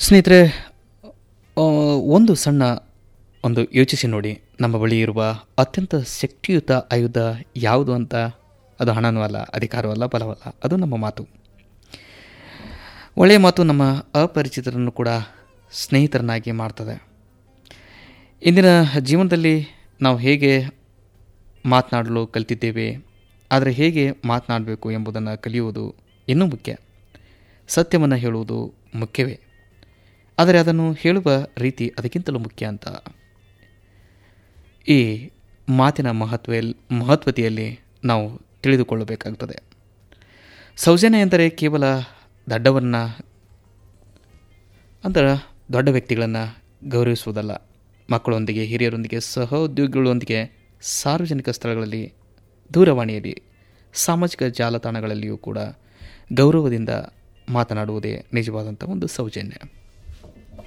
ಸ್ನೇಹಿತರೆ ಆ, ಒಂದು ಸಣ್ಣ ಒಂದು ಯೋಚಿಸಿ ನೋಡಿ ನಮ್ಮ ಬಳಿ ಇರುವ ಅತ್ಯಂತ ಶಕ್ತಿಯುತ ಆಯುಧ ಯಾವುದು ಅಂತ ಅದು ಹಣನೂ ಅಲ್ಲ ಅಧಿಕಾರವೂ ಅಲ್ಲ ಬಲವಲ್ಲ ಅದು ನಮ್ಮ ಮಾತು ಒಳ್ಳೆಯ ಮಾತು ನಮ್ಮ ಅಪರಿಚಿತರನ್ನು ಕೂಡ ಸ್ನೇಹಿತರನ್ನಾಗಿ ಮಾಡ್ತದೆ ಇಂದಿನ ಜೀವನದಲ್ಲಿ ನಾವು ಹೇಗೆ ಮಾತನಾಡಲು ಕಲಿತಿದ್ದೇವೆ ಆದರೆ ಹೇಗೆ ಮಾತನಾಡಬೇಕು ಎಂಬುದನ್ನು ಕಲಿಯುವುದು ಇನ್ನೂ ಮುಖ್ಯ ಸತ್ಯವನ್ನು ಹೇಳುವುದು ಮುಖ್ಯವೇ ಆದರೆ ಅದನ್ನು ಹೇಳುವ ರೀತಿ ಅದಕ್ಕಿಂತಲೂ ಮುಖ್ಯ ಅಂತ ಈ ಮಾತಿನ ಮಹತ್ವ ಮಹತ್ವತೆಯಲ್ಲಿ ನಾವು ತಿಳಿದುಕೊಳ್ಳಬೇಕಾಗುತ್ತದೆ ಸೌಜನ್ಯ ಎಂದರೆ ಕೇವಲ ದಡ್ಡವನ್ನು ಅಂದರೆ ದೊಡ್ಡ ವ್ಯಕ್ತಿಗಳನ್ನು ಗೌರವಿಸುವುದಲ್ಲ ಮಕ್ಕಳೊಂದಿಗೆ ಹಿರಿಯರೊಂದಿಗೆ ಸಹೋದ್ಯೋಗಿಗಳೊಂದಿಗೆ ಸಾರ್ವಜನಿಕ ಸ್ಥಳಗಳಲ್ಲಿ ದೂರವಾಣಿಯಲ್ಲಿ ಸಾಮಾಜಿಕ ಜಾಲತಾಣಗಳಲ್ಲಿಯೂ ಕೂಡ ಗೌರವದಿಂದ ಮಾತನಾಡುವುದೇ ನಿಜವಾದಂಥ ಒಂದು ಸೌಜನ್ಯ